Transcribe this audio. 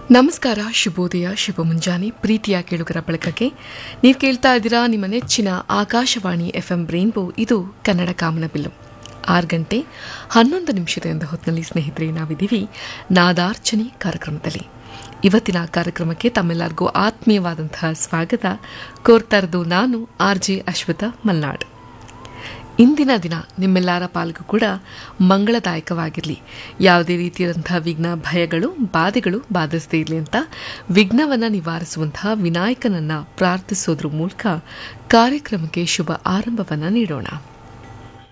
ನಮಸ್ಕಾರ ಶುಭೋದಯ ಶುಭ ಮುಂಜಾನೆ ಪ್ರೀತಿಯ ಕೇಳುಗರ ಬಳಕಕ್ಕೆ ನೀವು ಕೇಳ್ತಾ ಇದ್ದೀರಾ ನಿಮ್ಮ ನೆಚ್ಚಿನ ಆಕಾಶವಾಣಿ ಎಫ್ ಎಂ ರೇನ್ಬೋ ಇದು ಕನ್ನಡ ಕಾಮನಬಿಲ್ಲು ಆರು ಗಂಟೆ ಹನ್ನೊಂದು ನಿಮಿಷದಿಂದ ಹೊತ್ತಿನಲ್ಲಿ ಸ್ನೇಹಿತರೆ ನಾವಿದ್ದೀವಿ ನಾದಾರ್ಚನೆ ಕಾರ್ಯಕ್ರಮದಲ್ಲಿ ಇವತ್ತಿನ ಕಾರ್ಯಕ್ರಮಕ್ಕೆ ತಮ್ಮೆಲ್ಲರಿಗೂ ಆತ್ಮೀಯವಾದಂತಹ ಸ್ವಾಗತ ಕೋರ್ತಾ ಇರೋದು ನಾನು ಆರ್ ಜೆ ಅಶ್ವಥ ಮಲ್ನಾಡ್ ಇಂದಿನ ದಿನ ನಿಮ್ಮೆಲ್ಲರ ಪಾಲ್ಗೂ ಕೂಡ ಮಂಗಳದಾಯಕವಾಗಿರಲಿ ಯಾವುದೇ ರೀತಿಯಾದಂತಹ ವಿಘ್ನ ಭಯಗಳು ಬಾಧೆಗಳು ಬಾಧಿಸದೇ ಇರಲಿ ಅಂತ ವಿಘ್ನವನ್ನು ನಿವಾರಿಸುವಂತಹ ವಿನಾಯಕನನ್ನ ಪ್ರಾರ್ಥಿಸೋದ್ರ ಮೂಲಕ ಕಾರ್ಯಕ್ರಮಕ್ಕೆ ಶುಭ ಆರಂಭವನ್ನು ನೀಡೋಣ